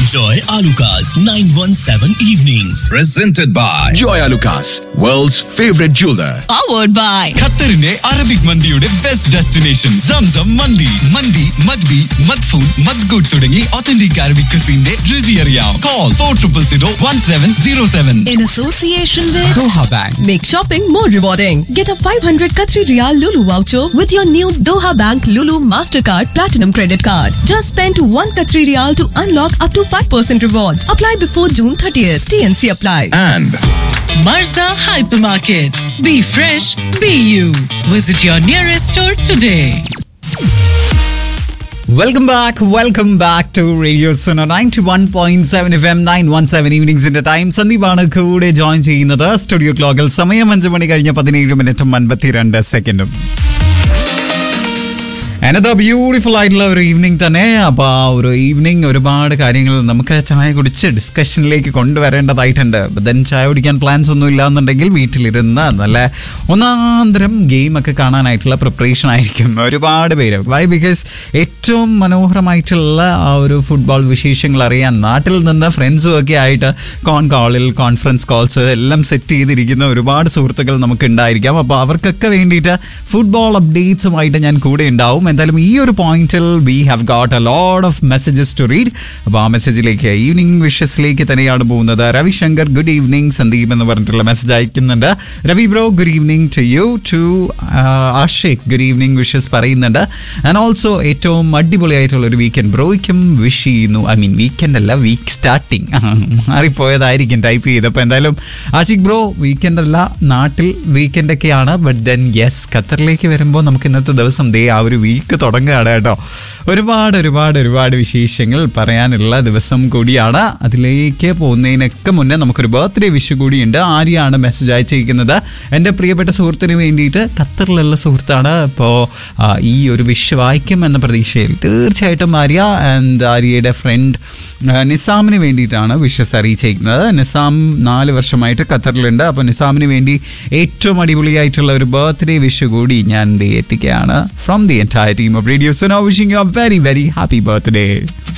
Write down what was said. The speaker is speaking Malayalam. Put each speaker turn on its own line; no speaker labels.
Enjoy Alucard's 917 evenings.
presented by Joy Lucas, world's favorite jeweler.
powered by
ഖത്തറിന്റെ അറബിക് മന്തിയുടെ ബെസ്റ്റ് ഡെസ്റ്റിനേഷൻ സംസം മന്തി മന്തി മദ്ബി മദ്ഫൂൺ മദ്ഗുഡ് തുടങ്ങി ഒത്തന്റിക് അറബിക് ക്രിസിന്റെ രുചി അറിയാം call four triple zero one seven zero seven
in association with
Doha bank
Make shopping more rewarding. Get a 500 Qatari Riyal Lulu voucher with your new Doha Bank Lulu Mastercard Platinum Credit Card. Just spend 1 Qatari Riyal to unlock up to 5% rewards. Apply before June 30th. TNC apply.
And
Marza Hypermarket. Be fresh, be you. Visit your nearest store today.
Welcome back welcome back to radio Suno ninety one point seven F M nine one seven ഈവനിങ്സിന്റെ ടൈം സന്ദീപാണ് കൂടെ ജോയിൻ ചെയ്യുന്നത് സ്റ്റുഡിയോ ക്ലോക്കിൽ സമയം അഞ്ച് മണി കഴിഞ്ഞ പതിനേഴ് മിനിറ്റും അൻപത്തിരണ്ട് സെക്കൻഡും അനദ ബ്യൂട്ടിഫുൾ ആയിട്ടുള്ള ഒരു ഈവനിങ് തന്നെ അപ്പോൾ ആ ഒരു ഈവനിങ് ഒരുപാട് കാര്യങ്ങൾ നമുക്ക് ചായ കുടിച്ച് ഡിസ്കഷനിലേക്ക് കൊണ്ടുവരേണ്ടതായിട്ടുണ്ട് ദെൻ ചായ കുടിക്കാൻ പ്ലാൻസ് ഒന്നും ഇല്ലാന്നുണ്ടെങ്കിൽ വീട്ടിലിരുന്ന് നല്ല ഒന്നാന്തരം ഗെയിം ഒക്കെ കാണാനായിട്ടുള്ള പ്രിപ്പറേഷൻ ആയിരിക്കും ഒരുപാട് പേര് വൈ ബിക്കോസ് ഏറ്റവും മനോഹരമായിട്ടുള്ള ആ ഒരു ഫുട്ബോൾ വിശേഷങ്ങൾ അറിയാൻ നാട്ടിൽ നിന്ന് ഫ്രണ്ട്സും ഒക്കെ ആയിട്ട് കോൺ കോളിൽ കോൺഫറൻസ് കോൾസ് എല്ലാം സെറ്റ് ചെയ്തിരിക്കുന്ന ഒരുപാട് സുഹൃത്തുക്കൾ നമുക്ക് ഉണ്ടായിരിക്കാം അപ്പോൾ അവർക്കൊക്കെ വേണ്ടിയിട്ട് ഫുട്ബോൾ അപ്ഡേറ്റ്സുമായിട്ട് ഞാൻ കൂടെ ഉണ്ടാവും എന്തായാലും ഈ ഒരു പോയിന്റിൽ we have got a load of messages to read അപ്പോൾ ആ മെസ്സേജിലേക്ക് ഈവനിങ് വിഷസിലേക്ക് തന്നെയാണ് പോകുന്നത് രവിശങ്കർ ഗുഡ് ഈവനിങ് സന്ദീപ് എന്ന് പറഞ്ഞിട്ടുള്ള മെസ്സേജ് അയക്കുന്നുണ്ട് Ravi bro good evening to you to Ashiq good evening wishes പറയുന്നുണ്ട് ആൻഡ് ഓൾസോ ഏറ്റവും അടിപൊളിയായിട്ടുള്ള ഒരു വീക്കെൻഡ് ബ്രോയ്ക്കും വിഷ് ചെയ്യുന്നു ഐ മീൻ വീക്കെൻഡ് അല്ല വീക്ക് സ്റ്റാർട്ടിങ് മാറിപ്പോയതായിരിക്കും ടൈപ്പ് ചെയ്തപ്പോൾ എന്തായാലും ആഷിഖ് ബ്രോ വീക്കെൻഡ് അല്ല നാട്ടിൽ വീക്കെൻഡ് ഒക്കെയാണ് ബട്ട് ദെൻ യെസ് ഖത്തറിലേക്ക് വരുമ്പോൾ നമുക്ക് ഇന്നത്തെ ദിവസം ദേ ആ ഒരു വീക്ക് തുടങ്ങുകയാണ് കേട്ടോ ഒരുപാട് ഒരുപാട് ഒരുപാട് വിശേഷങ്ങൾ പറയാനുള്ള ദിവസം കൂടിയാണ് അതിലേക്ക് പോകുന്നതിനൊക്കെ മുന്നേ നമുക്കൊരു ബർത്ത്ഡേ വിഷ് കൂടിയുണ്ട് ആര്യാണ് മെസ്സേജ് അയച്ചിരിക്കുന്നത് എൻ്റെ പ്രിയപ്പെട്ട സുഹൃത്തിന് വേണ്ടിയിട്ട് ഖത്തറിലുള്ള സുഹൃത്താണ് ഇപ്പോൾ ഈ ഒരു വിഷ് വായിക്കും എന്ന പ്രതീക്ഷയിൽ തീർച്ചയായിട്ടും ആര്യ ആൻഡ് ആര്യയുടെ ഫ്രണ്ട് നിസാമിന് വേണ്ടിയിട്ടാണ് വിഷസ് അറിയിച്ചിരിക്കുന്നത് നിസാം നാല് വർഷമായിട്ട് ഖത്തറിലുണ്ട് അപ്പോൾ നിസാമിന് വേണ്ടി ഏറ്റവും അടിപൊളിയായിട്ടുള്ള ഒരു ബർത്ത്ഡേ വിഷ് കൂടി ഞാൻ ദേ എത്തിക്കുകയാണ് from the entire team of radio Suno wishing you very very happy birthday